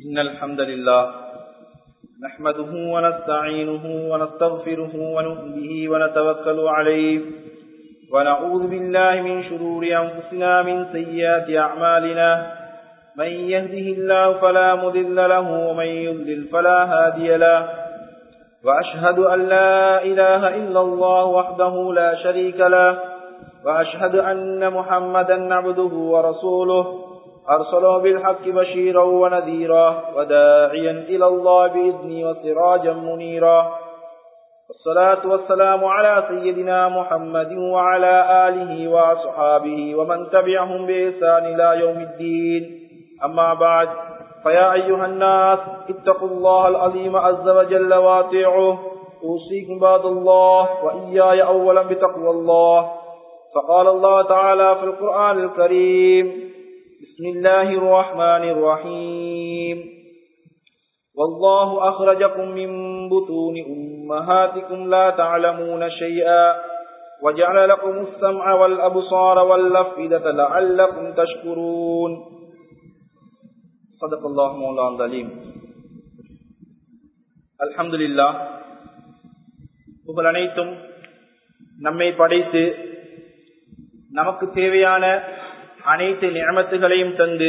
إن الحمد لله نحمده ونستعينه ونستغفره ونؤمن به ونتوكل عليه ونعوذ بالله من شرور أنفسنا من سيئات أعمالنا من يهده الله فلا مذل له ومن يضلل فلا هادي له وأشهد أن لا إله إلا الله وحده لا شريك له وأشهد أن محمدا عبده ورسوله أرسله بالحق بشيرا ونذيرا وداعيا إلى الله بإذنه وسراجا منيرا والصلاة والسلام على سيدنا محمد وعلى آله وأصحابه ومن تبعهم بإحسان إلى يوم الدين أما بعد فيا أيها الناس اتقوا الله العظيم عز وجل واطيعوه أوصيكم بعد الله وإياي أولا بتقوى الله فقال الله تعالى في القرآن الكريم بسم الله الرحمن الرحيم والله أخرجكم من بطون أمهاتكم لا تعلمون شيئا وجعل لكم السمع والأبصار والأفئدة لعلكم تشكرون صدق الله مولانا العليم الحمد لله புகழ் அனைத்தும் நம்மை படைத்து நமக்கு தேவையான அனைத்து நியமத்துகளையும் தந்து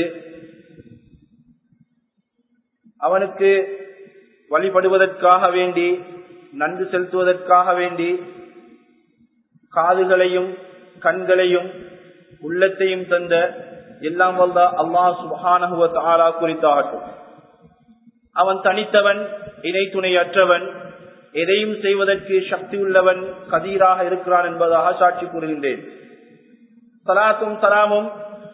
அவனுக்கு வழிபடுவதற்காக வேண்டி நன்கு செலுத்துவதற்காக வேண்டி காதுகளையும் கண்களையும் உள்ளத்தையும் தந்த எல்லாம் வல்ல அல்லாஹ் சுபஹானகுவ ஆலா குறித்தாகட்டும் அவன் தனித்தவன் இணை துணை அற்றவன் எதையும் செய்வதற்கு சக்தி உள்ளவன் கதீராக இருக்கிறான் என்பதாக சாட்சி கூறுகின்றேன் சலாத்தும் சலாமும்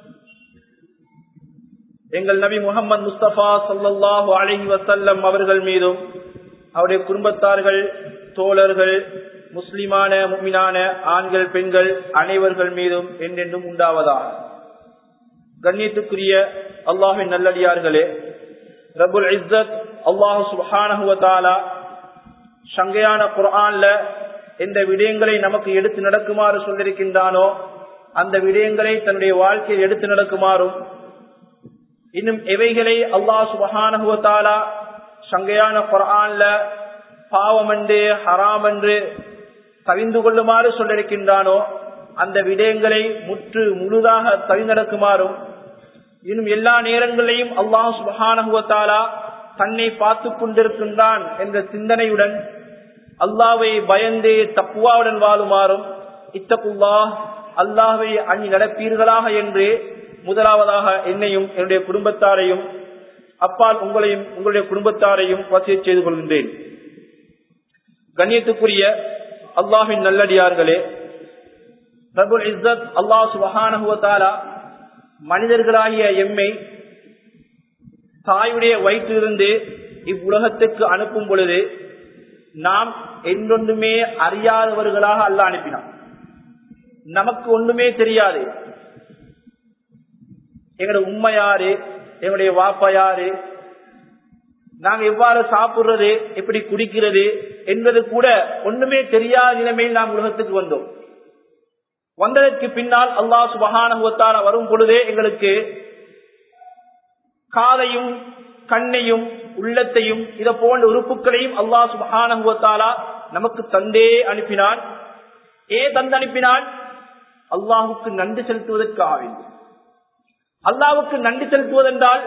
எங்கள் நபி முகமது முஸ்தபா சல்லாஹூ அலஹி வசல்லம் அவர்கள் மீதும் அவருடைய குடும்பத்தார்கள் தோழர்கள் முஸ்லிமான முமினான ஆண்கள் பெண்கள் அனைவர்கள் மீதும் என்றென்றும் உண்டாவதாக கண்ணியத்துக்குரிய அல்லாஹின் நல்லடியார்களே ரபுல் இஸ்ஸத் அல்லாஹு சுபானஹுவத்தாலா சங்கையான குரான்ல எந்த விடயங்களை நமக்கு எடுத்து நடக்குமாறு சொல்லிருக்கின்றானோ அந்த விடயங்களை தன்னுடைய வாழ்க்கையில் எடுத்து நடக்குமாறும் இன்னும் எவைகளை அல்லாஹ் சுபஹானஹுவத்தாலா சங்கையான குரான்ல பாவம் என்று ஹராம் என்று தவிந்து கொள்ளுமாறு சொல்லிருக்கின்றானோ அந்த விடயங்களை முற்று முழுதாக தவிநடக்குமாறும் இன்னும் எல்லா நேரங்களையும் அல்லாஹ் சுபஹானஹுவத்தாலா தன்னை பார்த்து கொண்டிருக்கின்றான் என்ற சிந்தனையுடன் அல்லாவை பயந்தே தப்புவாவுடன் வாழுமாறும் இத்தகுல்லா அல்லாவை அணி நடப்பீர்களாக என்று முதலாவதாக என்னையும் என்னுடைய குடும்பத்தாரையும் அப்பால் உங்களையும் உங்களுடைய குடும்பத்தாரையும் வசதி செய்து கொள்கின்றேன் கண்ணியத்துக்குரிய அல்லாஹின் நல்லடியார்களே ரபுல் இஸ்ஸத் அல்லாஹ் சுபஹானஹுவத்தாலா மனிதர்களாகிய எம்மை தாயுடைய வயிற்றிலிருந்து இவ்வுலகத்துக்கு அனுப்பும் பொழுது நாம் என்றொன்றுமே அறியாதவர்களாக அல்ல அனுப்பினான் நமக்கு ஒன்றுமே தெரியாது எங்களுடைய உண்மை யாரு எங்களுடைய வாப்பா யாரு நாங்க எவ்வாறு சாப்பிடுறது எப்படி குடிக்கிறது என்பது கூட ஒண்ணுமே தெரியாத நிலைமையில் நாம் உலகத்துக்கு வந்தோம் வந்ததற்கு பின்னால் அல்லாஹ் சுபகானுவத்தால வரும் பொழுதே எங்களுக்கு காதையும் கண்ணையும் உள்ளத்தையும் இத போன்ற உறுப்புகளையும் அல்லாஹ் சுபகானுவத்தாலா நமக்கு தந்தே அனுப்பினான் ஏ தந்து அனுப்பினான் அல்லாஹுக்கு நன்றி செலுத்துவதற்காக வேண்டும் அல்லாவுக்கு நன்றி செலுத்துவதென்றால்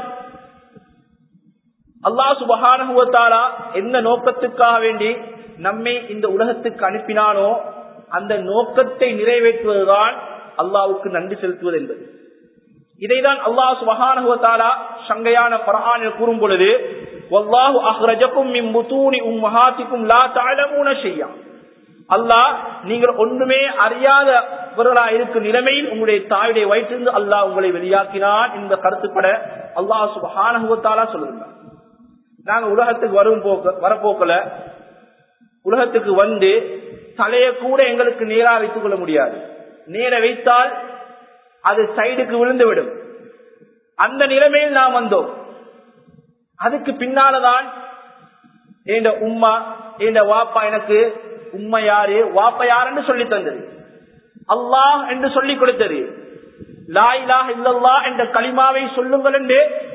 அல்லாஹ் சுபகானுவத்தாலா என்ன நோக்கத்துக்காக வேண்டி நம்மை இந்த உலகத்துக்கு அனுப்பினானோ அந்த நோக்கத்தை நிறைவேற்றுவதுதான் அல்லாவுக்கு நன்றி செலுத்துவது என்பது இதைதான் அல்லாஹ் சுபகானுவத்தாலா சங்கையான பரஹானில் கூறும் பொழுது வல்லாஹு அஹ்ரஜக்கும் மிம்புத்தூனி உம்மஹாத்திக்கும் லா தாழமூன செய்யா அல்லாஹ் நீங்கள் ஒன்றுமே அறியாதவர்களா இருக்கும் நிலைமையில் உங்களுடைய தாயுடைய வயிற்றிருந்து அல்லாஹ் உங்களை வெளியாக்கினான் என்ற கருத்துப்பட அல்லாஹ் சுபகானுவத்தாலா சொல்லுகிறார் நாங்க உலகத்துக்கு வரும் போக்க வரப்போக்கல உலகத்துக்கு வந்து தலைய கூட எங்களுக்கு நேரா வைத்துக் கொள்ள முடியாது நேர வைத்தால் அது சைடுக்கு விழுந்து விடும் அந்த நிலைமையில் நாம் வந்தோம் அதுக்கு பின்னாலதான் என் உம்மா என் வாப்பா எனக்கு உண்மை யாரு வாப்பா யாருன்னு சொல்லி தந்தது அல்லாஹ் என்று சொல்லிக் கொடுத்தது லா இலாஹ இல்லல்லா என்ற களிமாவை சொல்லுங்கள் என்று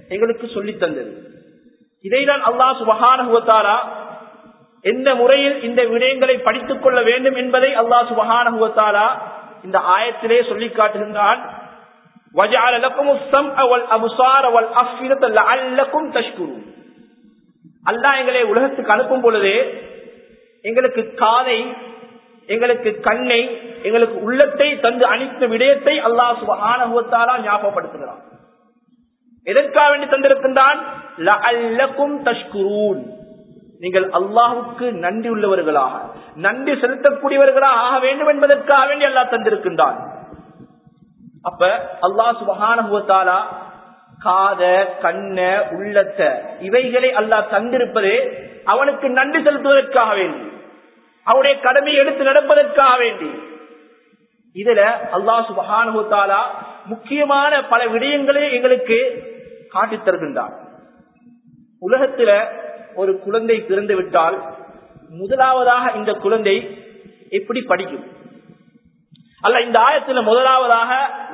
எங்களுக்கு சொல்லித் தந்தது இதைதான் அல்லாஹ் சுபஹானுவத்தாரா எந்த முறையில் இந்த விடயங்களை படித்துக் கொள்ள வேண்டும் என்பதை அல்லாஹ் சுபஹானுவத்தாரா இந்த ஆயத்திலே சொல்லி காட்டுகின்றான் وَجَعَلَ لَكُمُ السَّمْعَ وَالْأَبْصَارَ وَالْأَفْئِدَةَ لَعَلَّكُمْ تَشْكُرُونَ அல்லாஹ் எங்களை உலகத்துக்கு அனுப்பும் பொழுது எங்களுக்கு காதை எங்களுக்கு கண்ணை எங்களுக்கு உள்ளத்தை தந்து அளித்த விடயத்தை அல்லாஹ் சுபஹானஹுவத்தாலா ஞாபகப்படுத்துகிறான் எதற்காக வேண்டி தந்திருக்கின்றான் லஅல்லக்கும் தஷ்குரூன் நீங்கள் அல்லாஹுக்கு நன்றி உள்ளவர்களாக நன்றி செலுத்தக்கூடியவர்களாக ஆக வேண்டும் என்பதற்காக வேண்டி அல்லாஹ் தந்திருக்கின்றான் அப்ப அல்லாஹ் சுபஹானஹுவத்தாலா காத கண்ண உள்ளத்த இவைகளை அல்லாஹ் தந்திருப்பது அவனுக்கு நன்றி செலுத்துவதற்காக வேண்டி அவனுடைய கடமையை எடுத்து நடப்பதற்காக வேண்டி இதுல அல்லாஹ் சுபஹானுத்தாலா முக்கியமான பல விடயங்களை எங்களுக்கு காட்டித் தருகின்றார் உலகத்துல ஒரு குழந்தை பிறந்து விட்டால் முதலாவதாக இந்த குழந்தை எப்படி படிக்கும் அல்ல இந்த ஆயத்துல முதலாவதாக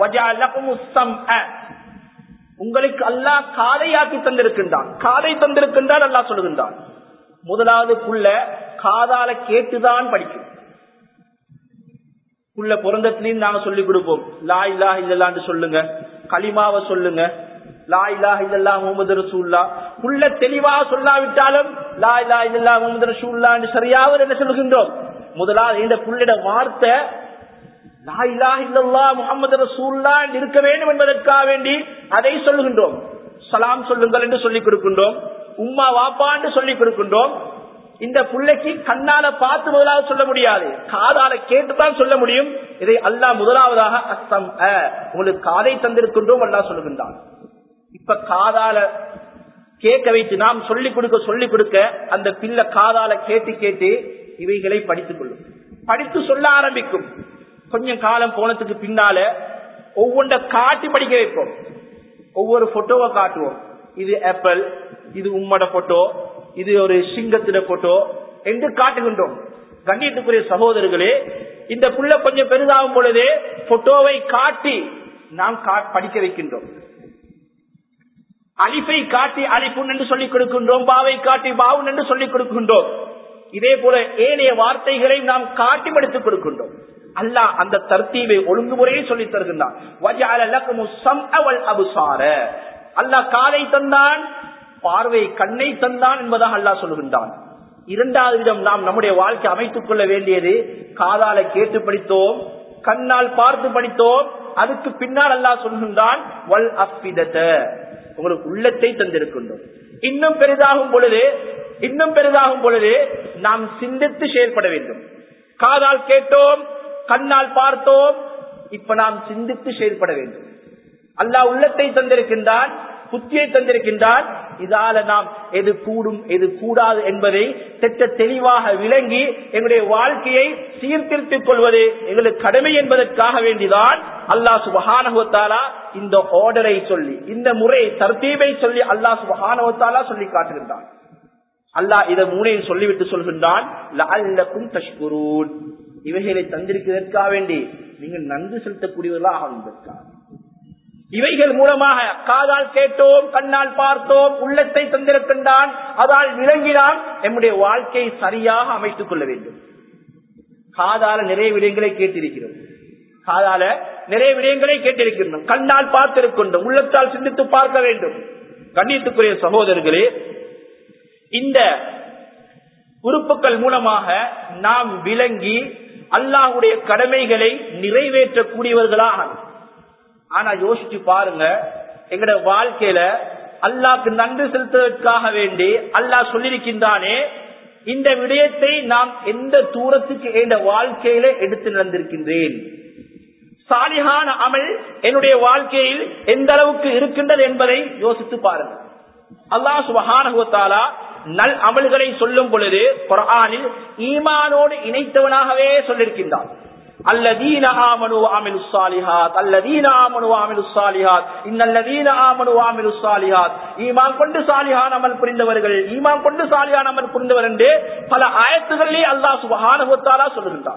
உங்களுக்கு அல்லாஹ் காதையாக்கி தந்திருக்கின்றான் காதை தந்திருக்கின்றான் அல்லாஹ் சொல்லுகின்றான் முதலாவது புள்ள காதால கேட்டுதான் படிக்கும் புள்ள பிறந்தத்திலையும் நாங்க சொல்லிக் கொடுப்போம் லா இல்லா இல்லல்லான்னு சொல்லுங்க களிமாவை சொல்லுங்க லா இல்லா இல்லல்லா முகமது ரசூல்லா புள்ள தெளிவா சொல்லாவிட்டாலும் லா இல்லா இல்லல்லா முகமது ரசூல்லான்னு சரியாவது என்ன சொல்லுகின்றோம் முதலாவது இந்த புள்ளிட வார்த்தை லா இல்லா இல்லல்லா முகமது ரசூல்லா இருக்க வேண்டும் என்பதற்காக வேண்டி அதை சொல்லுகின்றோம் சலாம் சொல்லுங்கள் என்று சொல்லிக் கொடுக்கின்றோம் உம்மா வாப்பா என்று சொல்லிக் கொடுக்கின்றோம் இந்த பிள்ளைக்கு கண்ணால பார்த்து முதலாவது சொல்ல முடியாது காதால கேட்டுதான் சொல்ல முடியும் இதை அல்லாஹ் முதலாவதாக அஸ்தம் உங்களுக்கு காதை தந்திருக்கின்றோம் அல்லாஹ் சொல்லுகின்றான் இப்ப காதால கேட்க வைத்து நாம் சொல்லிக் கொடுக்க சொல்லிக் கொடுக்க அந்த பிள்ளை காதால கேட்டு கேட்டு இவைகளை படித்துக் கொள்ளும் படித்து சொல்ல ஆரம்பிக்கும் கொஞ்சம் காலம் போனதுக்கு பின்னால ஒவ்வொன்றை காட்டி படிக்க வைப்போம் ஒவ்வொரு போட்டோவை காட்டுவோம் இது ஆப்பிள் இது உம்மட போட்டோ இது ஒரு சிங்கத்தின போட்டோ என்று காட்டுகின்றோம் கண்ணியத்துக்குரிய சகோதரர்களே இந்த புள்ள கொஞ்சம் பெரிதாகும் பொழுதே போட்டோவை காட்டி நாம் படிக்க வைக்கின்றோம் அலிஃபை காட்டி அலிப்புன் என்று சொல்லிக் கொடுக்கின்றோம் பாவை காட்டி பாவுன் என்று சொல்லிக் கொடுக்கின்றோம் இதே போல ஏனைய வார்த்தைகளை நாம் காட்டி படித்துக் கொடுக்கின்றோம் அல்லாஹ் அந்த தர்த்தீவை ஒழுங்குமுறையை சொல்லித் தருகின்றான் அல்லாஹ் காலை தந்தான் பார்வை கண்ணை தந்தான் என்பதாக அல்லாஹ் சொல்லுகின்றான் இரண்டாவது விதம் நாம் நம்முடைய வாழ்க்கை அமைத்துக் கொள்ள வேண்டியது காதால கேட்டு படித்தோம் கண்ணால் பார்த்து படித்தோம் அதுக்கு பின்னால் அல்லாஹ் சொல்கின்றான் வல் அப்பிதத்த உங்களுக்கு உள்ளத்தை தந்திருக்கின்றோம் இன்னும் பெரிதாகும் பொழுது இன்னும் பெரிதாகும் பொழுது நாம் சிந்தித்து செயல்பட வேண்டும் காதால் கேட்டோம் கண்ணால் பார்த்தோம் இப்ப நாம் சிந்தித்து செயல்பட வேண்டும் அல்லாஹ் உள்ளத்தை தந்திருக்கின்றான் புத்தியை தந்திருக்கின்றான் இதால நாம் எது கூடும் எது கூடாது என்பதை திட்ட தெளிவாக விளங்கி எங்களுடைய வாழ்க்கையை சீர்திருத்திக் கொள்வது எங்களுக்கு கடமை என்பதற்காக வேண்டிதான் அல்லாஹ் சுபஹானகுவத்தாலா இந்த ஆர்டரை சொல்லி இந்த முறை தர்த்தீபை சொல்லி அல்லாஹ் சுபஹானவத்தாலா சொல்லி காட்டுகின்றான் அல்லாஹ் இதை மூனையில் சொல்லிவிட்டு சொல்கின்றான் இவைகளை தந்திருக்கிறதற்காக வேண்டி நீங்கள் நன்றி செலுத்தக்கூடியவர்களாக ஆகுவதற்காக இவைகள் மூலமாக காதால் கேட்டோம் கண்ணால் பார்த்தோம் உள்ளத்தை தந்திருக்கின்றான் அதால் விளங்கினால் நம்முடைய வாழ்க்கையை சரியாக அமைத்துக் கொள்ள வேண்டும் காதால நிறைய விடயங்களை கேட்டிருக்கிறோம் காதால நிறைய விடயங்களை கேட்டிருக்கின்றோம் கண்ணால் பார்த்திருக்கின்றோம் உள்ளத்தால் சிந்தித்து பார்க்க வேண்டும் கண்ணியத்துக்குரிய சகோதரர்களே இந்த உறுப்புகள் மூலமாக நாம் விளங்கி அல்லாஹுடைய கடமைகளை நிறைவேற்றக்கூடியவர்களாக ஆனா யோசிச்சு பாருங்க எங்கட வாழ்க்கையில அல்லாக்கு நன்றி செலுத்துவதற்காக வேண்டி அல்லாஹ் சொல்லியிருக்கின்றானே இந்த விடயத்தை நாம் எந்த தூரத்துக்கு என்ற வாழ்க்கையில எடுத்து நடந்திருக்கின்றேன் சாலிகான அமல் என்னுடைய வாழ்க்கையில் எந்த அளவுக்கு இருக்கின்றது என்பதை யோசித்து பாருங்கள் அல்லாஹ் சுபஹானகுவத்தாலா நல் அமல்களை சொல்லும் பொழுது குரானில் ஈமானோடு இணைத்தவனாகவே சொல்லியிருக்கின்றான் الذين آمنوا وعملوا الصالحات الذين آمنوا وعملوا الصالحات إن الذين آمنوا وعملوا الصالحات ஈமான் கொண்டு சாலிஹான அமல் புரிந்தவர்கள் ஈமான் கொண்டு சாலிஹான அமல் புரிந்தவர் என்று பல ஆயத்துகளிலே அல்லாஹ் சுபஹானஹு வ தஆலா சொல்லுகின்றான்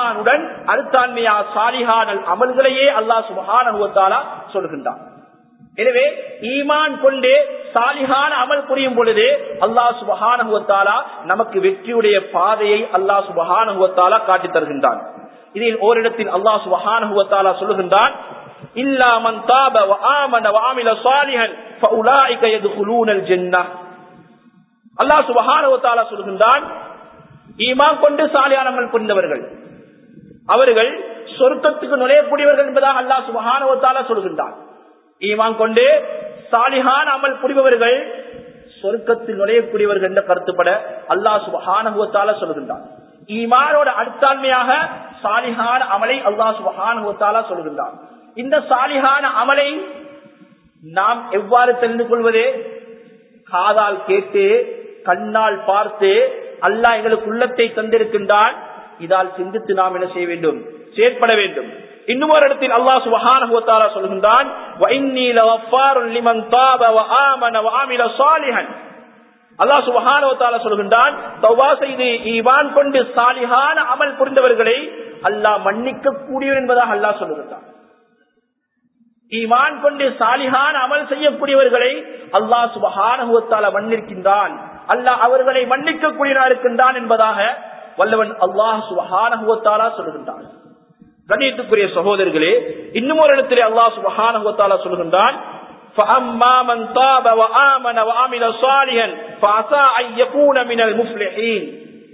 ஈமானுடன் அருத்தான்மையா சாலிஹானல் அமல்களையே அல்லாஹ் சுபஹானஹு வ தஆலா சொல்லுகின்றான் எனவே ஈமான் கொண்டு சாலிகான அமல் புரியும் பொழுது அல்லாஹ் சுபஹானுவத்தாலா நமக்கு வெற்றியுடைய பாதையை அல்லாஹ் சுபஹானுவத்தாலா காட்டித் தருகின்றான் இதில் ஓரிடத்தில் அல்லாஹ் சுபஹானுவத்தாலா சொல்லுகின்றான் இல்லா மன் தாப வ ஆமன வ ஆமில சாலிஹன் ஃபஉலாயிக யதுகுலூனல் ஜன்னah அல்லாஹ் சுபஹானுவத்தாலா சொல்லுகின்றான் ஈமான் கொண்டு சாலியான அமல் புரிந்தவர்கள் அவர்கள் சொர்க்கத்துக்கு நுழையக்கூடியவர்கள் என்பதாக அல்லாஹ் சுபஹானுவத்தாலா சொல்லுகின்றான் ஈமான் கொண்டு சாலிஹான் அமல் புரிபவர்கள் சொர்க்கத்தில் நுழையக்கூடியவர்கள் என்ற கருத்துப்பட அல்லாஹ் சுபஹானுவத்தால சொல்லுகின்றான் ஈமானோட அடுத்தாண்மையாக சாலிஹான அமலை அல்லாஹ் சுபஹானுவத்தால சொல்லுகின்றான் இந்த சாலிஹான அமலை நாம் எவ்வாறு தெரிந்து கொள்வது காதால் கேட்டு கண்ணால் பார்த்து அல்லாஹ் எங்களுக்கு உள்ளத்தை தந்திருக்கின்றான் இதால் சிந்தித்து நாம் என்ன செய்ய வேண்டும் செயற்பட வேண்டும் இன்னும் ஒரு இடத்தில் அல்லாஹ் சுபஹானஹு வ தஆலா சொல்கின்றான் வ இன்னீ லவஃபாருன் லிமன் தாப வ ஆமன வ ஆமில சாலிஹன் அல்லாஹ் சுபஹானஹு வ தஆலா சொல்கின்றான் தௌபா செய்து ஈமான் கொண்டு சாலிஹான அமல் புரிந்தவர்களை அல்லாஹ் மன்னிக்க கூடியவர் என்பதாக அல்லாஹ் சொல்லுகின்றான் ஈமான் கொண்டு சாலிஹான அமல் செய்யக்கூடியவர்களை அல்லாஹ் சுபஹானஹு வ தஆலா மன்னிருக்கின்றான் அல்லாஹ் அவர்களை மன்னிக்க கூடியவனாக இருக்கின்றான் என்பதாக வல்லவன் அல்லாஹ் சுபஹானஹு வ தஆலா சொல்லுகின்றான் கண்ணியத்துக்குரிய சகோதரர்களே இன்னும் ஒரு இடத்திலே அல்லாஹ் சுபஹானஹு சொல்கின்றான் فَأَمَّا مَنْ تَابَ وَآمَنَ وَعَمِلَ صَالِحًا فَعَسَىٰ أَن يَكُونَ مِنَ الْمُفْلِحِينَ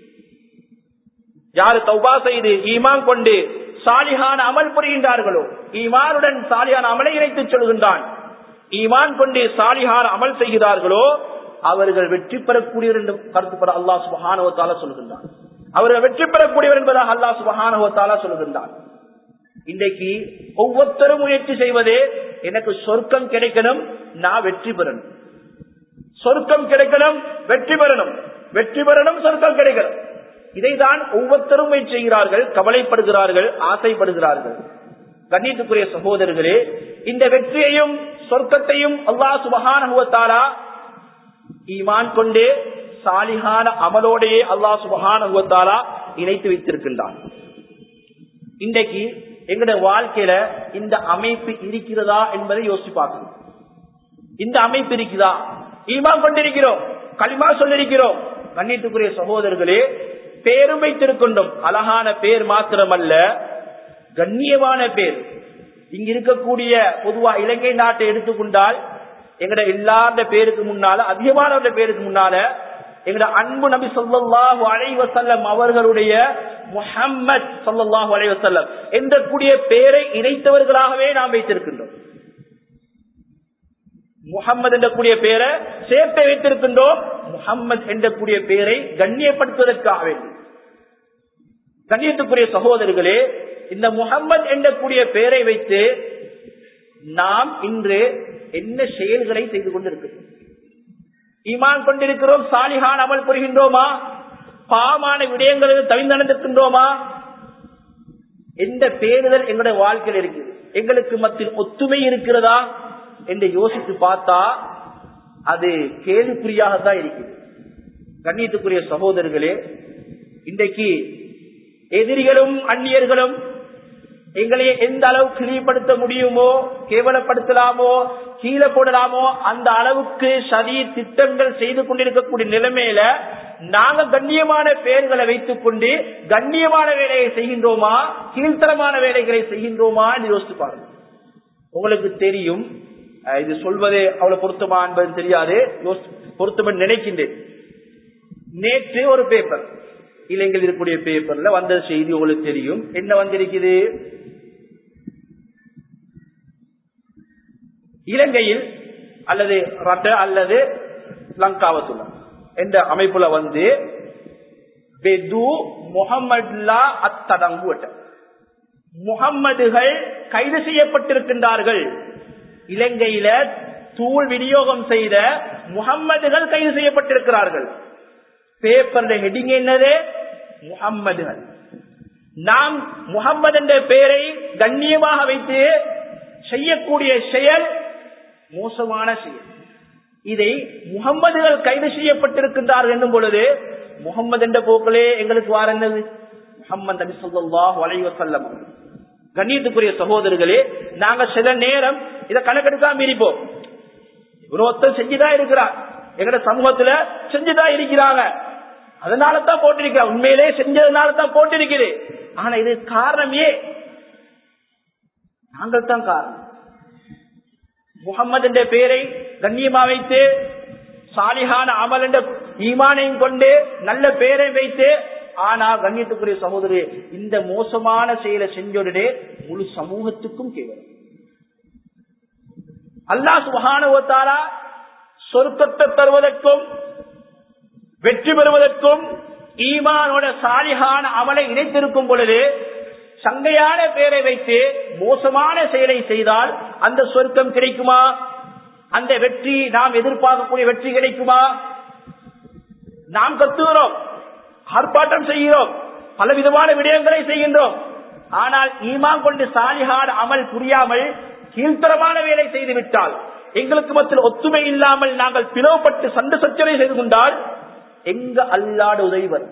யார் தௌபா செய்து ஈமான் கொண்டு சாலிஹான அமல் புரிகின்றார்களோ ஈமானுடன் சாலிஹான அமலை இணைத்துச் சொல்கின்றான் ஈமான் கொண்டு சாலிஹான அமல் செய்கிறார்களோ அவர்கள் வெற்றி பெறக்கூடியவர் என்று கருத்துப்பட அல்லாஹ் சுபஹானுவத்தால சொல்கின்றான் அவர்கள் வெற்றி பெறக்கூடியவர் என்பதாக அல்லாஹ் சுபஹானுவத்தால சொல்கின்றான் இன்றைக்கு ஒவ்வொருத்தரும் முயற்சி செய்வதே எனக்கு சொர்க்கம் கிடைக்கணும் நான் வெற்றி பெறணும் சொர்க்கம் கிடைக்கணும் வெற்றி பெறணும் வெற்றி பெறணும் சொர்க்கம் கிடைக்கணும் இதைதான் ஒவ்வொருத்தரும் முயற்சி செய்கிறார்கள் கவலைப்படுகிறார்கள் ஆசைப்படுகிறார்கள் கண்ணியத்துக்குரிய சகோதரர்களே இந்த வெற்றியையும் சொர்க்கத்தையும் அல்லாஹ் சுபஹானுவத்தாலா ஈமான் கொண்டே சாலிகான அமலோடையே அல்லாஹ் சுபஹானுவத்தாலா இணைத்து வைத்திருக்கின்றான் இன்றைக்கு எங்களுடைய வாழ்க்கையில இந்த அமைப்பு இருக்கிறதா என்பதை யோசிச்சு பார்க்கணும் இந்த அமைப்பு இருக்குதா ஈமான் கொண்டிருக்கிறோம் களிமா சொல்லிருக்கிறோம் கண்ணியத்துக்குரிய சகோதரர்களே பேரும் வைத்திருக்கின்றோம் அழகான பேர் மாத்திரமல்ல கண்ணியமான பேர் இங்க இருக்கக்கூடிய பொதுவா இலங்கை நாட்டை எடுத்துக்கொண்டால் எங்கட எல்லாருடைய பேருக்கு முன்னால அதிகமானவருடைய பேருக்கு முன்னால எங்கட அன்பு நபி சொல்லாஹு அலைவசல்லம் அவர்களுடைய முஹம்மத் சொல்லாஹு அலைவசல்லம் என்ற கூடிய பேரை இணைத்தவர்களாகவே நாம் வைத்திருக்கின்றோம் முகம்மது என்ற கூடிய பேரை சேர்த்து வைத்திருக்கின்றோம் முகம்மது என்ற கூடிய பேரை கண்ணியப்படுத்துவதற்காக வேண்டும் கண்ணியத்துக்குரிய சகோதரர்களே இந்த முகம்மது என்ற கூடிய பெயரை வைத்து நாம் இன்று என்ன செயல்களை செய்து கொண்டிருக்கிறோம் ஈமான் கொண்டிருக்கிறோம் சாலிஹான் அமல் புரிகின்றோமா பாவமான விடயங்களில் தவிர்ந்தடைந்திருக்கின்றோமா எந்த பேருதல் எங்களுடைய வாழ்க்கையில் இருக்குது எங்களுக்கு மத்தியில் ஒத்துமை இருக்கிறதா என்று யோசித்து பார்த்தா அது கேள்விக்குறியாகத்தான் இருக்குது கண்ணியத்துக்குரிய சகோதரர்களே இன்றைக்கு எதிரிகளும் அந்நியர்களும் எங்களை எந்த அளவு கிளிப்படுத்த முடியுமோ கேவலப்படுத்தலாமோ கீழே போடலாமோ அந்த அளவுக்கு சதி திட்டங்கள் செய்து கொண்டிருக்கக்கூடிய நிலைமையில நாங்க கண்ணியமான பெயர்களை வைத்துக் கொண்டு கண்ணியமான வேலையை செய்கின்றோமா கீழ்த்தரமான வேலைகளை செய்கின்றோமா என்று யோசித்து பாருங்க உங்களுக்கு தெரியும் இது சொல்வதே அவ்வளவு பொருத்தமா என்பது தெரியாது பொருத்தம் நினைக்கின்றேன் நேற்று ஒரு பேப்பர் இலங்கையில் இருக்கக்கூடிய பேப்பர்ல வந்த செய்தி உங்களுக்கு தெரியும் என்ன வந்திருக்குது இலங்கையில் அல்லது ரட்ட அல்லது லங்காவத்துல என்ற அமைப்புல வந்து பெது முகமதுல்லா அத்தடங்குவட்ட முகம்மதுகள் கைது செய்யப்பட்டிருக்கின்றார்கள் இலங்கையில தூள் விநியோகம் செய்த முகம்மதுகள் கைது செய்யப்பட்டிருக்கிறார்கள் பேப்பர்ல ஹெட்டிங் என்னது முகம்மதுகள் நாம் முகம்மது என்ற பெயரை கண்ணியமாக வைத்து செய்யக்கூடிய செயல் மோசமான செயல் இதை முகம்மதுகள் கைது செய்யப்பட்டிருக்கின்றார்கள் என்னும் பொழுது முகம்மது என்ற போக்களே எங்களுக்கு வார என்னது முகம்மது நபி சொல்லாஹ் வளைவ செல்லம் கண்ணியத்துக்குரிய சகோதரர்களே நாங்க சில நேரம் இதை கணக்கெடுக்காம இருப்போம் ஒருத்தர் செஞ்சுதான் இருக்கிறார் எங்கட சமூகத்துல செஞ்சுதான் இருக்கிறாங்க அதனால தான் போட்டிருக்கிறார் உண்மையிலே செஞ்சதுனால தான் போட்டிருக்கிறேன் ஆனா இது காரணமே நாங்கள் தான் காரணம் முகம்மது என்ற பெயரை கண்ணியமா வைத்து சாலிகான அமல் என்ற ஈமானையும் கொண்டு நல்ல பெயரை வைத்து ஆனா கண்ணியத்துக்குரிய சகோதரி இந்த மோசமான செயலை செஞ்சோடனே முழு சமூகத்துக்கும் கேவலம் அல்லா சுகானுவத்தாரா சொருக்கத்தை தருவதற்கும் வெற்றி பெறுவதற்கும் ஈமானோட சாலிகான அமலை இணைத்திருக்கும் பொழுது சங்கையான பெயரை வைத்து மோசமான செயலை செய்தால் அந்த சொர்க்கம் கிடைக்குமா அந்த வெற்றி நாம் எதிர்பார்க்கக்கூடிய வெற்றி கிடைக்குமா நாம் கத்துகிறோம் ஆர்ப்பாட்டம் செய்கிறோம் பல விதமான விடயங்களை செய்கின்றோம் ஆனால் ஈமான் கொண்டு சாலிகான அமல் புரியாமல் கீழ்த்தரமான வேலை செய்து விட்டால் எங்களுக்கு மத்தியில் ஒத்துமை இல்லாமல் நாங்கள் பிளவுபட்டு சண்டை சச்சரை செய்து கொண்டால் எங்க அல்லாட உதவி வரும்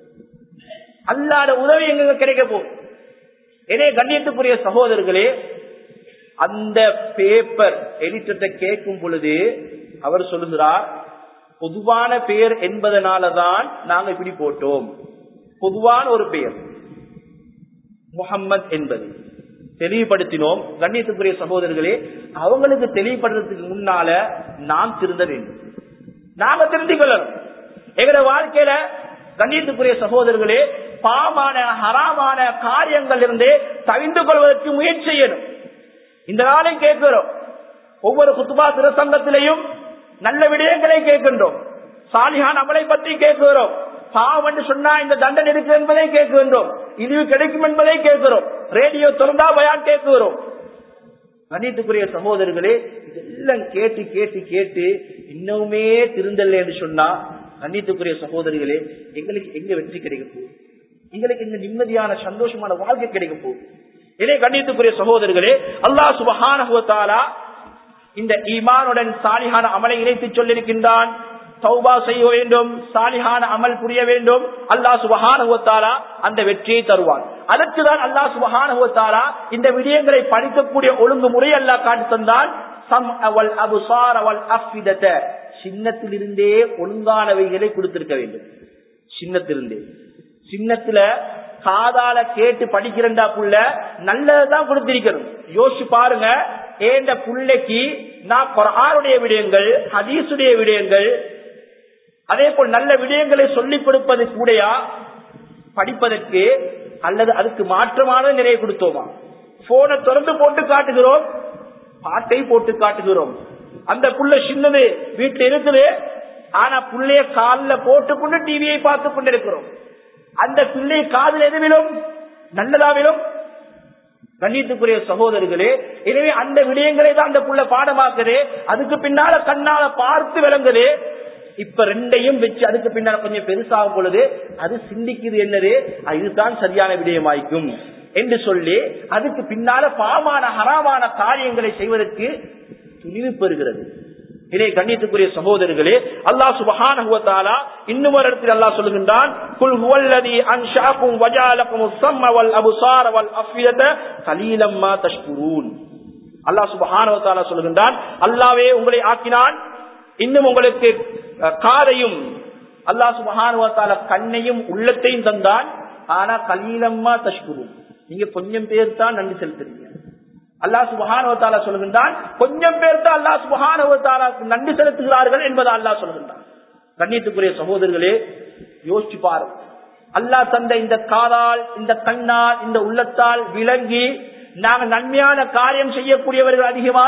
அல்லாட உதவி எங்க கிடைக்க போகும் எனவே கண்ணியத்துக்குரிய சகோதரர்களே அந்த பேப்பர் எடிட்டத்தை கேட்கும் பொழுது அவர் சொல்லுகிறார் பொதுவான பெயர் என்பதனாலதான் நாங்க இப்படி போட்டோம் பொதுவான ஒரு பெயர் முகம்மது என்பது தெளிவுபடுத்தினோம் கண்ணியத்துக்குரிய சகோதரர்களே அவங்களுக்கு தெளிவுபடுறதுக்கு முன்னால நாம் திருந்த வேண்டும் நாம திருந்திக் கொள்ளணும் எங்கட வாழ்க்கையில கண்ணியத்துக்குரிய சகோதரர்களே பாமான ஹராமான காரியங்கள் இருந்து தவிந்து கொள்வதற்கு முயற்சி செய்யணும் இந்த நாளை கேட்கிறோம் ஒவ்வொரு குத்துபா திருசங்கத்திலையும் நல்ல விடயங்களை கேட்கின்றோம் சாலிஹான் அமலை பற்றி கேட்கிறோம் பாவம் என்று சொன்னா இந்த தண்டனை இருக்கு என்பதை கேட்கின்றோம் இழிவு கிடைக்கும் என்பதை கேட்கிறோம் ரேடியோ திறந்தா பயான் கேட்கிறோம் கணித்துக்குரிய சகோதரர்களே இதெல்லாம் கேட்டு கேட்டு கேட்டு இன்னுமே திருந்தல்ல என்று சொன்னா கண்ணியத்துக்குரிய சகோதரிகளே எங்களுக்கு எங்க வெற்றி கிடைக்க போகுது எங்களுக்கு எங்க நிம்மதியான சந்தோஷமான வாழ்க்கை கிடைக்க போகுது இதே கண்ணியத்துக்குரிய சகோதரர்களே அல்லாஹ் சுபஹான இந்த ஈமானுடன் சாலிஹான அமலை இணைத்து சொல்லியிருக்கின்றான் சௌபா செய்ய வேண்டும் சாலிஹான அமல் புரிய வேண்டும் அல்லா சுபஹானுவத்தாரா அந்த வெற்றியை தருவான் அதற்குதான் அல்லா சுபஹானுவத்தாரா இந்த விடயங்களை படிக்கக்கூடிய ஒழுங்குமுறை அல்லா காட்டி தந்தான் சம் அவள் அபுசார் அவள் அஃபிதத்தை சின்னத்திலிருந்தே ஒழுங்கானவைகளை கொடுத்திருக்க வேண்டும் சின்னத்திலிருந்தே சின்னத்துல காதால கேட்டு படிக்கிறண்டா புள்ள நல்லதுதான் கொடுத்திருக்கணும் யோசிச்சு பாருங்க ஏண்ட புள்ளைக்கு நான் குரானுடைய விடயங்கள் ஹதீசுடைய விடயங்கள் அதே போல் நல்ல விடயங்களை சொல்லிக் கொடுப்பது கூடயா படிப்பதற்கு அல்லது அதுக்கு மாற்றமான நிறைய கொடுத்தோமா போனை திறந்து போட்டு காட்டுகிறோம் பாட்டை போட்டு காட்டுகிறோம் அந்த புள்ள சின்னது வீட்டுல இருக்குது ஆனா புள்ளைய காலில் போட்டுக்கொண்டு டிவியை பார்த்து கொண்டிருக்கிறோம் அந்த பிள்ளை காதல் எது விழும் நல்லதா விழும் கண்ணியத்துக்குரிய சகோதரர்களே எனவே அந்த விடயங்களை தான் அந்த புள்ள பாடமாக்குது அதுக்கு பின்னால கண்ணால பார்த்து விளங்குது இப்ப ரெண்டையும் வச்சு அதுக்கு பின்னால கொஞ்சம் பெருசாகும் பொழுது அது சிந்திக்குது என்னது இதுதான் சரியான விடயமாய்க்கும் என்று சொல்லி அதுக்கு பின்னால பாமான ஹராமான காரியங்களை செய்வதற்கு துணிவு பெறுகிறது இதே கண்ணியத்துக்குரிய சகோதரர்களே அல்லாஹ் சுபஹானஹுவத்தாலா இன்னும் ஒரு இடத்தில் அல்லாஹ் சொல்லுகின்றான் குல் ஹுவல்லதி அன்ஷாக்கும் வஜாலக்கும் ஸம்ம வல் அப்சார வல் அஃபியத கலீலம் மா தஷ்குரூன் அல்லாஹ் சுபஹானஹுவத்தாலா சொல்லுகின்றான் அல்லாஹ்வே உங்களை ஆக்கினான் இன்னும் உங்களுக்கு காதையும் அல்லாஹ் சுபஹானுவத்தால கண்ணையும் உள்ளத்தையும் தந்தான் ஆனா கலீலம்மா தஷ்குரூன் நீங்க கொஞ்சம் பேர் தான் நன்றி செலுத்துறீங்க அல்லா சுபஹானுவத்தாலா சொல்லுகின்றான் கொஞ்சம் பேர் தான் அல்லா சுபஹானுவத்தாலாக்கு நன்றி செலுத்துகிறார்கள் என்பதை அல்லா சொல்லுகின்றான் கண்ணியத்துக்குரிய சகோதரர்களே யோசிச்சு பாருங்க அல்லா தந்த இந்த காதால் இந்த கண்ணால் இந்த உள்ளத்தால் விளங்கி நாங்க நன்மையான காரியம் செய்யக்கூடியவர்கள் அதிகமா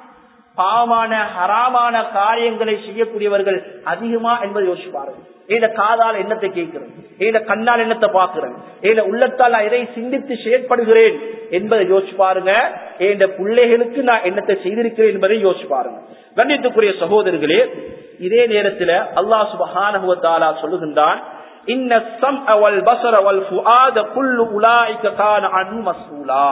பாவமான ஹராமான காரியங்களை செய்யக்கூடியவர்கள் அதிகமா என்பதை யோசிச்சு பாருங்க ஏத காதால் என்னத்தை கேட்கிறேன் ஏத கண்ணால் என்னத்தை பார்க்கிறேன் ஏத உள்ளத்தால் நான் எதை சிந்தித்து செயற்படுகிறேன் என்பதை யோசிச்சு பாருங்க ஏந்த பிள்ளைகளுக்கு நான் என்னத்தை செய்திருக்கிறேன் என்பதை யோசிச்சு பாருங்க கண்ணியத்துக்குரிய சகோதரர்களே இதே நேரத்தில் அல்லாஹ் சுபஹானஹுவத்தாலா சொல்லுகின்றான் இன்ன சம் அவல் பசர வல் ஃபுஆத குல்லு உலாய்க கான அன் மசூலா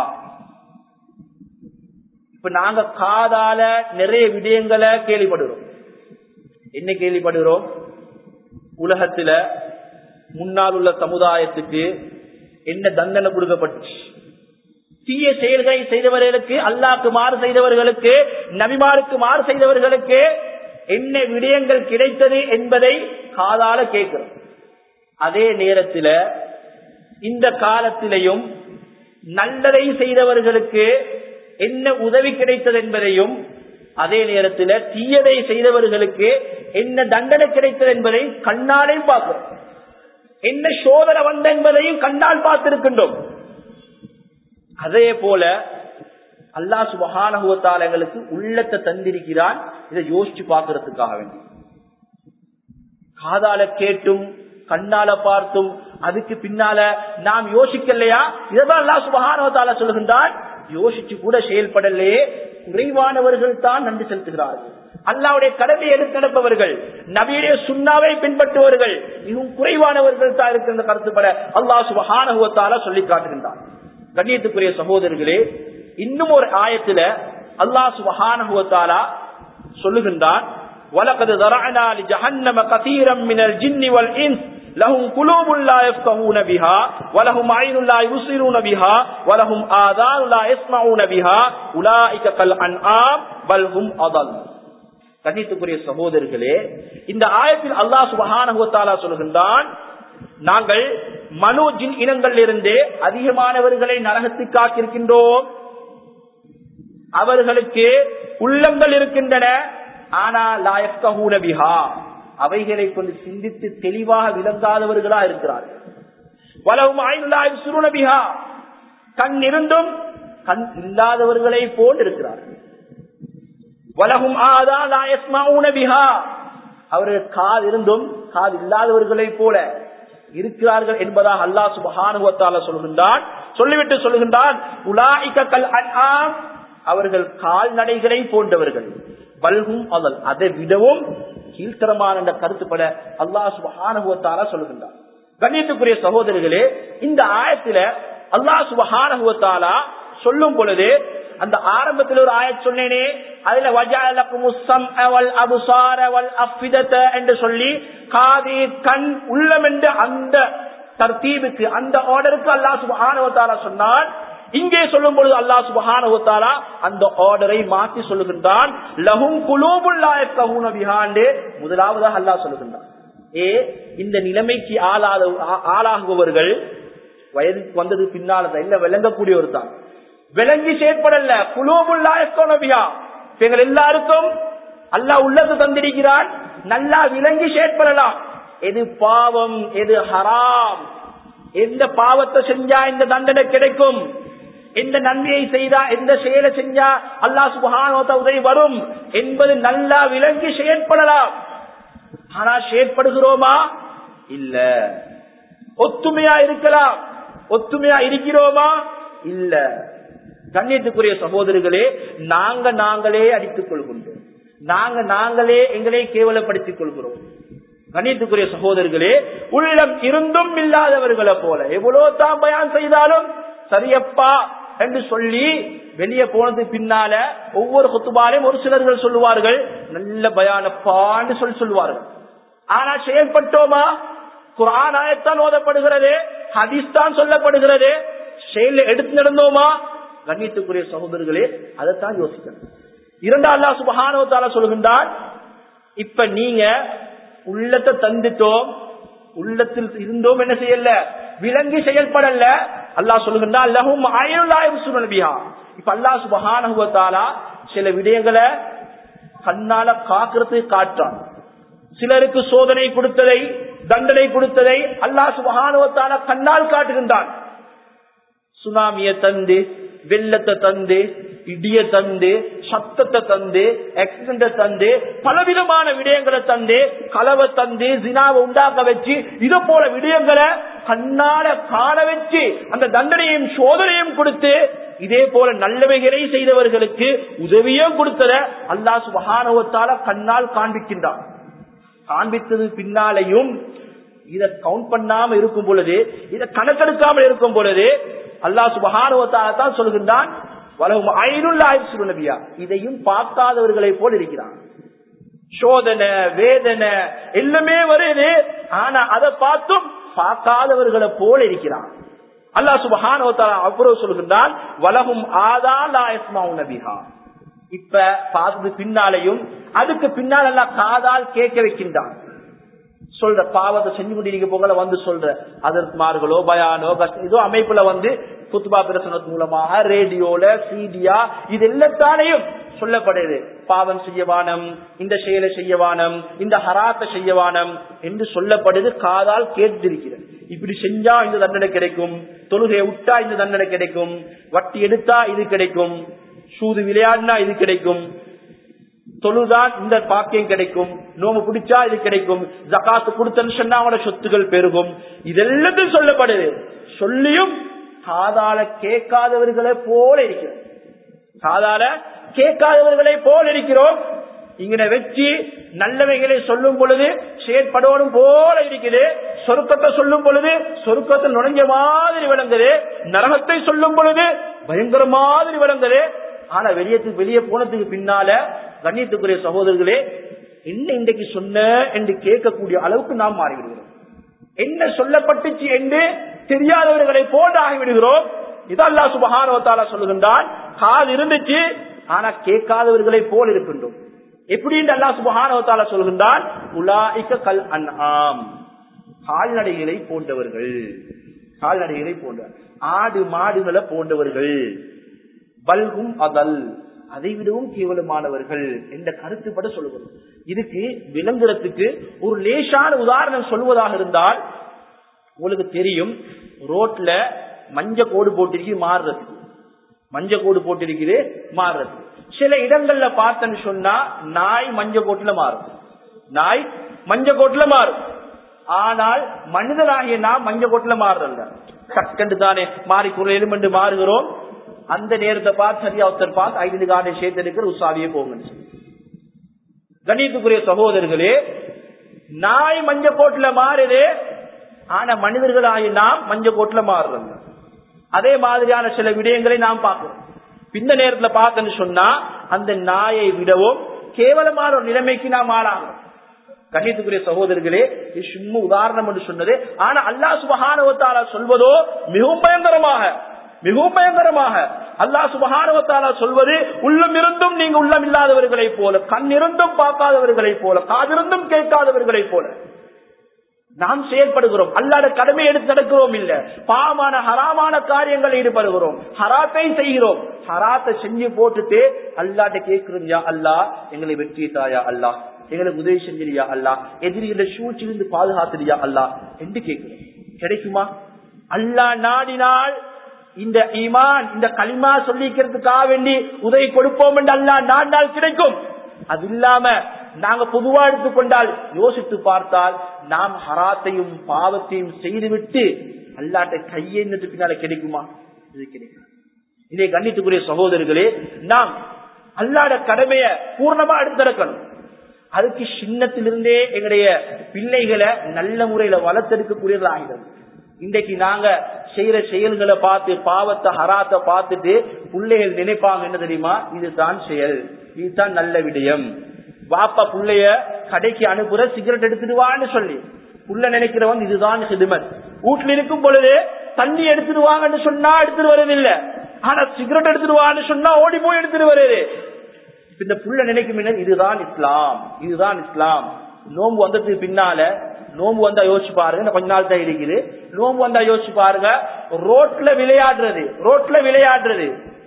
இப்ப நாங்க காதால நிறைய விடயங்களை கேள்விப்படுகிறோம் என்ன கேள்விப்படுகிறோம் உலகத்துல முன்னால் உள்ள சமுதாயத்துக்கு என்ன தண்டனை கொடுக்கப்பட்டுச்சு தீய செயல்களை செய்தவர்களுக்கு அல்லாக்கு மாறு செய்தவர்களுக்கு நபிமாருக்கு மாறு செய்தவர்களுக்கு என்ன விடயங்கள் கிடைத்தது என்பதை காதால கேட்கிறோம் அதே நேரத்தில் இந்த காலத்திலையும் நல்லதை செய்தவர்களுக்கு என்ன உதவி கிடைத்தது என்பதையும் அதே நேரத்தில் தீயதை செய்தவர்களுக்கு என்ன தண்டனை கிடைத்தது என்பதை கண்ணாலையும் பார்க்கிறோம் என்ன சோதனை வந்த என்பதையும் கண்ணால் பார்த்திருக்கின்றோம் அதே போல அல்லா சுபகானுவத்தால் எங்களுக்கு உள்ளத்தை தந்திருக்கிறான் இதை யோசிச்சு பார்க்கறதுக்காக வேண்டி காதால கேட்டும் கண்ணால பார்த்தும் அதுக்கு பின்னால நாம் யோசிக்கலையா இதான் அல்லா சுபகானுவத்தால சொல்லுகின்றான் யோசிச்சு கூட செயல்படலையே குறைவானவர்கள் தான் நன்றி செலுத்துகிறார்கள் அல்லாவுடைய கடமை எடுத்து நடப்பவர்கள் நபியுடைய சுண்ணாவை பின்பற்றுவர்கள் மிகவும் குறைவானவர்கள் தான் இருக்கின்ற கருத்துப்பட அல்லாஹ் சுபகானுவத்தால சொல்லி காட்டுகின்றான் கண்ணியத்துக்குரிய சகோதரர்களே இன்னும் ஒரு ஆயத்துல அல்லாஹ் சுபஹானஹுவத்தாலா சொல்லுகின்றான் وَلَقَدْ ذَرَعْنَا لِجَهَنَّمَ كَثِيرًا مِنَ الْجِنِّ وَالْإِنسِ لَهُمْ قُلُوبٌ لَا يَفْقَهُونَ بِهَا وَلَهُمْ عَيْنٌ لَا يُبْصِرُونَ بِهَا وَلَهُمْ آذَانٌ لَا يَسْمَعُونَ بِهَا أُولَئِكَ كَالْأَنْعَامِ بَلْ هُمْ أَضَلُّ கண்ணியத்துக்குரிய சகோதரர்களே இந்த ஆயத்தில் அல்லாஹ் சுபஹானஹுவத்தாலா சொல்கின்றான் நாங்கள் மனு ஜின் இனங்களிலிருந்து அதிகமானவர்களை நரகத்துக்கு காத்திருக்கின்றோம் அவர்களுக்கு உள்ளங்கள் இருக்கின்றன ஆனா லாயக்கூனபிஹா அவைகளை கொண்டு சிந்தித்து தெளிவாக விளங்காதவர்களா இருக்கிறார்கள் வலவும் ஆய்வுலாய் சுருணபிஹா கண் இருந்தும் கண் இல்லாதவர்களை போல் இருக்கிறார்கள் வலகும் ஆதா லாயஸ்மாவுனபிஹா அவர்கள் காது இருந்தும் காது இல்லாதவர்களை போல இருக்கிறார்கள் என்பதாக அல்லாஹ் சுபஹானுவத்தால சொல்கின்றான் சொல்லிவிட்டு சொல்லுகின்றான் உலாய்கல் அன்ஆம் அவர்கள் கால்நடைகளை போன்றவர்கள் பல்கும் அதல் அதை விடவும் கீழ்த்தரமான என்ற கருத்துப்பட அல்லாஹ் சுபஹானுவத்தால சொல்லுகின்றான் கண்ணியத்துக்குரிய சகோதரர்களே இந்த ஆயத்துல அல்லாஹ் சுபஹானுவத்தாலா சொல்லும் பொழுது அந்த ஆரம்பத்தில் ஒரு ஆயத் சொன்னேனே அதுல என்று சொல்லி காதி கண் உள்ளம் என்று அந்த தர்த்தீபுக்கு அந்த ஆர்டருக்கு அல்லா சுபஹானுவத்தாலா சொன்னால் இங்கே சொல்லும் பொழுது அல்லா சுபஹானுவத்தாலா அந்த ஆர்டரை மாற்றி சொல்லுகின்றான் லகும் குலூபுல்லாண்டு முதலாவதாக அல்லா சொல்லுகின்றான் ஏ இந்த நிலைமைக்கு ஆளாத ஆளாகுபவர்கள் வயதுக்கு வந்தது பின்னால இல்ல விளங்கக்கூடியவர் தான் விளங்கி செயற்படல குலோபுல்லாயக்கோனபியா எங்கள் எல்லாருக்கும் அல்லா உள்ளது தந்திருக்கிறான் நல்லா விளங்கி செயற்படலாம் எது பாவம் எது ஹராம் எந்த பாவத்தை செஞ்சா இந்த தண்டனை கிடைக்கும் எந்த நன்மையை செய்தா எந்த செயலை செஞ்சா அல்லா சுபகானோத உதவி வரும் என்பது நல்லா விளங்கி செயற்படலாம் ஆனா செயற்படுகிறோமா இல்ல ஒத்துமையா இருக்கலாம் ஒத்துமையா இருக்கிறோமா இல்ல கண்ணியத்துக்குரிய சகோதரர்களே நாங்க நாங்களே அடித்துக் கொள்கின்றோம் நாங்க நாங்களே எங்களை கேவலப்படுத்திக் கொள்கிறோம் கண்ணியத்துக்குரிய சகோதரர்களே உள்ளம் இருந்தும் இல்லாதவர்களை போல எவ்வளவு தான் பயான் செய்தாலும் சரியப்பா என்று சொல்லி வெளியே போனது பின்னால ஒவ்வொரு குத்துபாலையும் ஒரு சிலர்கள் சொல்லுவார்கள் நல்ல பயானப்பான்னு சொல்லி சொல்லுவார்கள் ஆனா செயல்பட்டோமா குரான் ஆயத்தான் ஓதப்படுகிறது ஹதீஸ் தான் சொல்லப்படுகிறது செயல் எடுத்து நடந்தோமா கண்ணியத்துக்குரிய சகோதரர்களே அதைத்தான் யோசிக்கணும் இரண்டா அல்லா சுபகானவத்தால சொல்கின்றான் இப்ப நீங்க உள்ளத்தை தந்துட்டோம் உள்ளத்தில் இருந்தோம் என்ன செய்யல விளங்கி செயல்படல அல்லா சொல்லுகின்றா அல்லஹும் ஆயிரம் சுனபியா இப்ப அல்லா சுபகானுவத்தாலா சில விடயங்களை கண்ணால காக்கிறதுக்கு காட்டுறான் சிலருக்கு சோதனை கொடுத்ததை தண்டனை கொடுத்ததை அல்லா சுபகானுவத்தால கண்ணால் காட்டுகின்றான் சுனாமிய தந்து வெள்ளத்தை தந்து இடிய தந்து சத்தத்தை தந்து ஆக்சிடென்ட தந்து பலவிதமான விடயங்களை தந்து கலவை தந்து ஜினாவை உண்டாக்க வச்சு இத போல விடயங்களை கண்ணால காண வச்சு அந்த தண்டனையும் சோதனையும் கொடுத்து இதே போல நல்லவைகளை செய்தவர்களுக்கு உதவியும் கொடுத்தத அல்லா சுபகானுவத்தால கண்ணால் காண்பிக்கின்றான் காண்பித்தது பின்னாலையும் இத கவுண்ட் பண்ணாம இருக்கும் பொழுது இத கணக்கெடுக்காமல் இருக்கும் பொழுது அல்லா சுபகானுவத்தால தான் சொல்கின்றான் வலவும் ஐநூறு இதையும் பார்க்காதவர்களை போல் இருக்கிறான் சோதனை வேதனை எல்லாமே வருது ஆனா அதை பார்த்தும் பார்க்காதவர்களை போல இருக்கிறான் அல்லாஹ் சுபஹானவத்தாலா அப்புறம் சொல்கின்றான் வலகும் ஆதா லா இஸ்மாவு நபிஹா இப்ப பார்த்தது பின்னாலையும் அதுக்கு பின்னால் எல்லாம் காதால் கேட்க வைக்கின்றான் சொல்ற பாவத்தை செஞ்சு கொண்டிருக்க போகல வந்து சொல்ற அதற்குமார்களோ பயானோ கஷ்டம் ஏதோ அமைப்புல வந்து குத்துபா பிரசனத்து மூலமாக ரேடியோல சீடியா இது எல்லாத்தாலையும் சொல்லப்படுது பாவம் செய்யவானம் இந்த செயலை செய்யவானம் இந்த ஹராத்தை செய்யவானம் என்று சொல்லப்படுது காதால் கேட்டிருக்கிறது இப்படி செஞ்சா இந்த தண்டனை கிடைக்கும் தொழுகையை விட்டா இந்த தண்டனை கிடைக்கும் வட்டி எடுத்தா இது கிடைக்கும் சூது விளையாடினா இது கிடைக்கும் தொழுதான் இந்த பாக்கியம் கிடைக்கும் நோம்பு பிடிச்சா இது கிடைக்கும் ஜக்காத்து கொடுத்தன்னு சொன்னா அவனோட சொத்துகள் பெருகும் இதெல்லாத்தையும் சொல்லப்படுது சொல்லியும் காதால கேட்காதவர்களை போல இருக்கிறது காதால கேட்காதவர்களை போல இருக்கிறோம் இங்கன வச்சு நல்லவைகளை சொல்லும் பொழுது செயற்படணும் போல இருக்குது சொருக்கத்தை சொல்லும் பொழுது சொருக்கத்தை நுழைஞ்ச மாதிரி விளங்குது நரகத்தை சொல்லும் பொழுது பயங்கர மாதிரி விளங்குது ஆனா வெளியத்துக்கு வெளியே போனதுக்கு பின்னால கண்ணியத்துக்குரிய சகோதரர்களே என்ன இன்றைக்கு சொன்ன என்று கேட்கக்கூடிய அளவுக்கு நாம் மாறிவிடுகிறோம் என்ன சொல்லப்பட்டுச்சு என்று தெரியாதவர்களை போன்று ஆகிவிடுகிறோம் இதல்லா சுபகானவத்தால சொல்லுகின்றான் காது இருந்துச்சு ஆனா கேட்காதவர்களை போல் இருக்கின்றோம் எப்படி அல்லா சுபகானவத்தால சொல்கின்றான் உலாய்க்க கல் அன்ஆம் கால்நடைகளை போன்றவர்கள் கால்நடைகளை போன்ற ஆடு மாடுகளை போன்றவர்கள் பல்கும் அதல் அதை விடவும் கேவலமானவர்கள் என்ற கருத்துப்பட சொல்லுவது இதுக்கு விளங்குறதுக்கு ஒரு லேசான உதாரணம் சொல்வதாக இருந்தால் உங்களுக்கு தெரியும் ரோட்ல மஞ்ச கோடு போட்டிருக்கு மாறுறது மஞ்ச கோடு போட்டிருக்குது மாறுறது சில இடங்கள்ல பார்த்தேன்னு சொன்னா நாய் மஞ்ச கோட்டுல மாறும் நாய் மஞ்ச கோட்டுல மாறும் ஆனால் மனிதனாகிய நாம் மஞ்ச கோட்டுல மாறுறல்ல சக்கண்டு தானே மாறி குரல் எலுமென்று மாறுகிறோம் அந்த நேரத்தை பார்த்து சரியா ஒருத்தர் பார்த்து ஐந்து காலை சேர்த்து இருக்கிற உசாவியே போங்க கணித்துக்குரிய சகோதரர்களே நாய் மஞ்ச கோட்டுல மாறுது ஆனா மனிதர்களாகி நாம் மஞ்ச கோட்டுல மாறுறோம் அதே மாதிரியான சில விடயங்களை நாம் பார்க்கிறோம் இந்த நேரத்துல பார்த்தேன்னு சொன்னா அந்த நாயை விடவும் கேவலமான ஒரு நிலைமைக்கு நாம் ஆளாகிறோம் கண்ணியத்துக்குரிய சகோதரர்களே இது சும்மா உதாரணம் என்று சொன்னது ஆனா அல்லா சுபகானவத்தால சொல்வதோ மிகவும் பயங்கரமாக மிகவும் பயங்கரமாக அல்லா சுபகானவத்தால சொல்வது உள்ளம் இருந்தும் நீங்க உள்ளம் இல்லாதவர்களை போல கண் இருந்தும் பார்க்காதவர்களை போல காதிருந்தும் கேட்காதவர்களை போல நாம் செயல்படுகிறோம் அல்லாத கடமை எடுத்து நடக்கிறோம் இல்ல பாவமான ஹராமான காரியங்கள் ஈடுபடுகிறோம் ஹராத்தை செய்கிறோம் ஹராத்தை செஞ்சு போட்டுட்டு அல்லாட்ட கேட்கிறோம் யா அல்லா எங்களை வெற்றி தாயா அல்லா எங்களுக்கு உதவி செஞ்சிரியா அல்லா எதிரிகளை சூழ்ச்சியிலிருந்து பாதுகாத்துறியா அல்லா என்று கேட்கிறோம் கிடைக்குமா அல்லா நாடினால் இந்த ஈமான் இந்த களிமா சொல்லிக்கிறதுக்காக வேண்டி உதவி கொடுப்போம் என்று அல்லா நாடினால் கிடைக்கும் அது இல்லாம நாங்க பொதுவா எடுத்துக்கொண்டால் யோசித்து பார்த்தால் நாம் ஹராத்தையும் பாவத்தையும் செய்துவிட்டு அல்லாட்ட கையேந்தது பின்னால கிடைக்குமா இது கிடைக்கும் இதை கண்டித்துக்குரிய சகோதரர்களே நாம் அல்லாட கடமைய பூர்ணமா எடுத்திருக்கணும் அதுக்கு சின்னத்திலிருந்தே எங்களுடைய பிள்ளைகளை நல்ல முறையில வளர்த்தெடுக்கக்கூடியது ஆகிறது இன்றைக்கு நாங்க செய்யற செயல்களை பார்த்து பாவத்தை ஹராத்தை பார்த்துட்டு பிள்ளைகள் நினைப்பாங்க என்ன தெரியுமா இதுதான் செயல் இதுதான் நல்ல விடயம் வாப்பா புள்ளைய கடைக்கு அனுப்புற சிகரெட் எடுத்துடுவான்னு சொல்லி புள்ள நினைக்கிறவன் இதுதான் ஹிதுமத் வீட்டுல இருக்கும் பொழுது தண்ணி எடுத்துடுவாங்கன்னு சொன்னா எடுத்துட்டு வருதில்லை ஆனா சிகரெட் எடுத்துடுவான்னு சொன்னா ஓடி போய் எடுத்துட்டு வருது இந்த புள்ள நினைக்கும் இதுதான் இஸ்லாம் இதுதான் இஸ்லாம் நோம்பு வந்ததுக்கு பின்னால நோம்பு வந்தா யோசிச்சு பாருங்க கொஞ்ச நாள் தான் இருக்குது நோம்பு வந்தா யோசிச்சு பாருங்க ரோட்ல விளையாடுறது ரோட்ல விளையாடுறது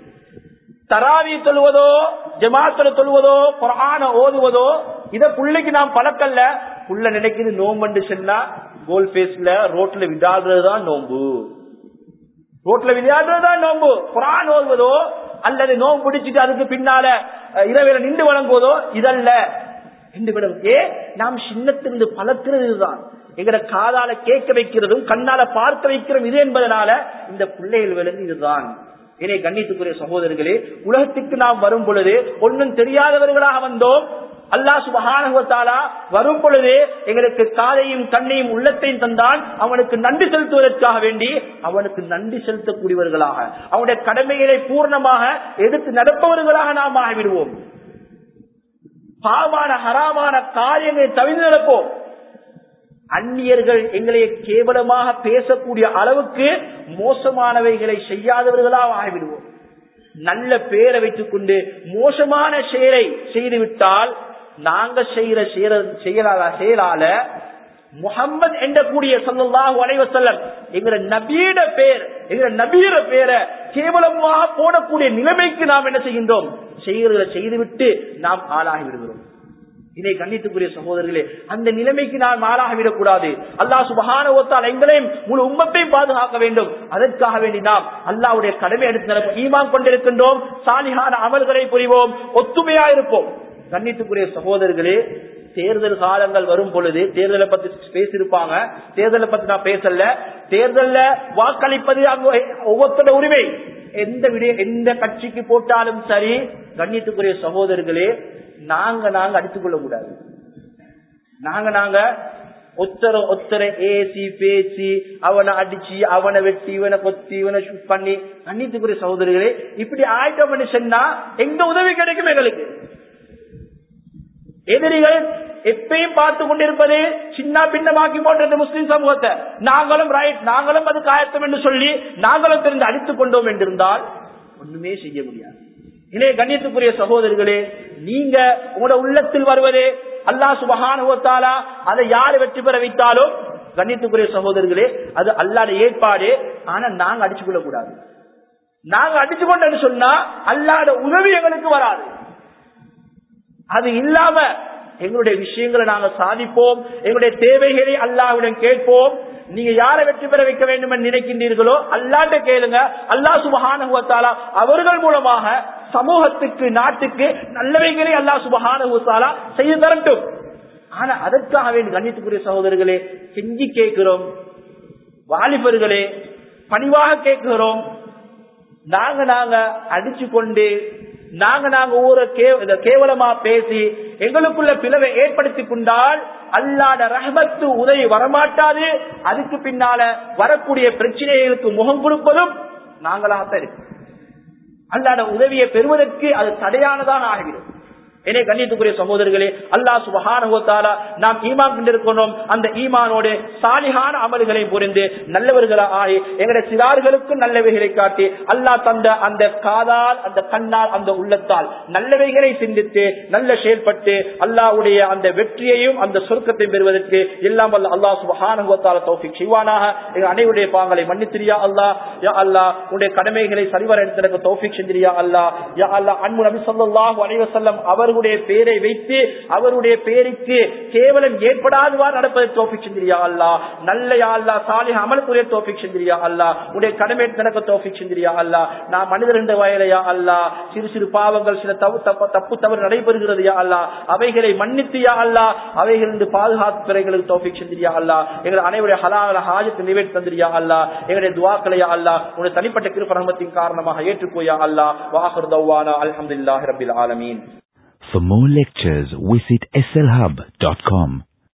தராவி தொழுவதோ ஜமாத்துல தொழுவதோ குரான ஓதுவதோ இத புள்ளைக்கு நாம் பழக்கல்ல புள்ள நினைக்குது நோம்பு சொன்னா கோல் பேஸ்ல ரோட்ல விடாடுறதுதான் நோம்பு ரோட்ல விளையாடுறதுதான் நோம்பு குரான் ஓதுவதோ அல்லது நோம்பு பிடிச்சிட்டு அதுக்கு பின்னால இரவில நின்று வழங்குவதோ இதல்ல என்று விட ஏ நாம் சின்னத்திலிருந்து பழக்கிறது தான் எங்கட காதால கேட்க வைக்கிறதும் கண்ணால பார்க்க வைக்கிறோம் இது என்பதனால இந்த பிள்ளைகள் விலங்கு இதுதான் இதை கண்ணித்துக்குரிய சகோதரர்களே உலகத்துக்கு நாம் வரும் பொழுது ஒன்னும் தெரியாதவர்களாக வந்தோம் அல்லா சுபகானகத்தாலா வரும் பொழுது எங்களுக்கு காதையும் கண்ணையும் உள்ளத்தையும் தந்தான் அவனுக்கு நன்றி செலுத்துவதற்காக வேண்டி அவனுக்கு நன்றி செலுத்தக்கூடியவர்களாக அவனுடைய கடமைகளை பூர்ணமாக எடுத்து நடப்பவர்களாக நாம் ஆகிவிடுவோம் பாவமான ஹராமான காரியங்களை தவிர்த்து நடப்போம் அந்நியர்கள் எங்களை கேவலமாக பேசக்கூடிய அளவுக்கு மோசமானவைகளை செய்யாதவர்களாக ஆகிவிடுவோம் நல்ல பேரை வைத்துக் கொண்டு மோசமான செயலை செய்துவிட்டால் நாங்க செய்யற செயலால செயலால முகம்மது என்ற கூடிய சல்லாஹு அலைவசல்லம் எங்கிற நபீட பேர் எங்கிற நபீர பேரை கேவலமாக போடக்கூடிய நிலைமைக்கு நாம் என்ன செய்கின்றோம் செய்கிறத செய்துவிட்டு நாம் ஆளாகி விடுகிறோம் இதை கண்ணித்துக்குரிய சகோதரர்களே அந்த நிலைமைக்கு நாம் மாறாக விடக்கூடாது அல்லாஹ் சுபகானவத்தால் எங்களையும் முழு உம்மத்தையும் பாதுகாக்க வேண்டும் அதற்காக வேண்டி நாம் அல்லாவுடைய கடமை எடுத்து நடப்போம் ஈமான் கொண்டிருக்கின்றோம் சாலிகான அமல்களை புரிவோம் ஒத்துமையா இருப்போம் கண்ணித்துக்குரிய சகோதரர்களே தேர்தல் காலங்கள் வரும் பொழுது தேர்தலை பத்தி பேசியிருப்பாங்க தேர்தலை பத்தி நான் பேசல தேர்தல்ல வாக்களிப்பது அங்க ஒவ்வொருத்தோட உரிமை எந்த விட எந்த கட்சிக்கு போட்டாலும் சரி கண்ணியத்துக்குரிய சகோதரர்களே நாங்க நாங்க அடித்துக் கொள்ள கூடாது நாங்க நாங்க ஒத்தர ஒத்தர ஏசி பேசி அவனை அடிச்சு அவனை வெட்டி இவனை கொத்தி இவனை ஷூட் பண்ணி கண்ணியத்துக்குரிய சகோதரர்களே இப்படி ஆயிட்டம் பண்ணி சொன்னா எங்க உதவி கிடைக்கும் எங்களுக்கு எதிரிகள் எப்பயும் பார்த்து கொண்டிருப்பது சின்ன பின்னமாக்கி போன்ற முஸ்லிம் சமூகத்தை நாங்களும் ரைட் நாங்களும் அது காயத்தம் என்று சொல்லி நாங்களும் தெரிந்து அடித்துக் கொண்டோம் என்றிருந்தால் ஒண்ணுமே செய்ய முடியாது இளைய கண்ணியத்துக்குரிய சகோதரர்களே நீங்க உங்களோட உள்ளத்தில் வருவது அல்லா சுபகானுவத்தாலா அதை யாரு வெற்றி பெற வைத்தாலும் கண்ணியத்துக்குரிய சகோதரர்களே அது அல்லாத ஏற்பாடு ஆனா நாங்க அடிச்சு கொள்ள கூடாது நாங்க அடிச்சு கொண்டோன்னு சொன்னா அல்லாத உதவி எங்களுக்கு வராது அது இல்லாம எங்களுடைய விஷயங்களை நாங்க சாதிப்போம் எங்களுடைய தேவைகளை அல்லாவிடம் கேட்போம் நீங்க யாரை வெற்றி பெற வைக்க வேண்டும் என்று நினைக்கின்றீர்களோ அல்லாட்ட கேளுங்க அல்லா சுபகானுவத்தாலா அவர்கள் மூலமாக சமூகத்துக்கு நாட்டுக்கு நல்லவைகளை அல்லா சுபகானுவத்தாலா செய்து தரட்டும் ஆனா அதற்காக வேண்டி கண்ணியத்துக்குரிய சகோதரர்களே செஞ்சு கேட்கிறோம் வாலிபர்களே பணிவாக கேட்கிறோம் நாங்க நாங்க அடிச்சு கொண்டு நாங்க நாங்க ஊரை கேவலமா பேசி எங்களுக்குள்ள பிளவை ஏற்படுத்திக் கொண்டால் அல்லாட ரஹமத்து உதவி வரமாட்டாது அதுக்கு பின்னால வரக்கூடிய பிரச்சனைகளுக்கு முகம் கொடுப்பதும் நாங்களாகத்தான் இருக்கு அல்லாட உதவியை பெறுவதற்கு அது தடையானதான் ஆகிறது என்னை கண்ணியத்துக்குரிய சகோதரர்களே அல்லா சுபகானுவத்தாலா நாம் ஈமான் கொண்டிருக்கணும் அந்த ஈமானோடு சாலிகான அமல்களை புரிந்து நல்லவர்களா ஆகி எங்களுடைய சிறார்களுக்கும் நல்லவைகளை காட்டி அல்லா தந்த அந்த காதால் அந்த கண்ணால் அந்த உள்ளத்தால் நல்லவைகளை சிந்தித்து நல்ல செயல்பட்டு அல்லாவுடைய அந்த வெற்றியையும் அந்த சொர்க்கத்தையும் பெறுவதற்கு எல்லாம் அல்ல அல்லா சுபகானுவத்தால தௌஃபிக் செய்வானாக எங்கள் அனைவருடைய பாங்களை மன்னித்திரியா அல்லா யா அல்லா உடைய கடமைகளை சரிவர எடுத்து தௌஃபிக் செஞ்சிரியா அல்லா யா அல்லா அன்பு நபி சொல்லாஹு அலைவசல்லம் அவர் அவருடைய பெயரை வைத்து அவருடைய பேருக்கு கேவலம் ஏற்படாதவாறு நடப்பதை தோப்பிக் செஞ்சிரியா அல்லா நல்ல அல்லா சாலிக அமலுக்குரிய தோப்பிக் செஞ்சிரியா அல்லா உடைய கடமை நடக்க தோப்பிக் செஞ்சிரியா அல்லா நான் மனிதர் என்ற வயலையா அல்லா சிறு சிறு பாவங்கள் சில தப்பு தப்பு தப்பு தவறு நடைபெறுகிறது யா அல்லா அவைகளை மன்னித்தியா அல்லா அவைகளிருந்து பாதுகாப்பு பிறைகளுக்கு தோப்பிக் செஞ்சிரியா அல்லா எங்களை அனைவருடைய ஹலால ஹாஜத்து நிவேட் தந்திரியா அல்லா எங்களுடைய துவாக்களையா அல்லா உடைய தனிப்பட்ட கிருப்பரமத்தின் காரணமாக ஏற்றுக்கோயா அல்லா வாஹர் தவானா அலமதுல்லாஹி ரபில் ஆலமீன் For more lectures, visit slhub.com.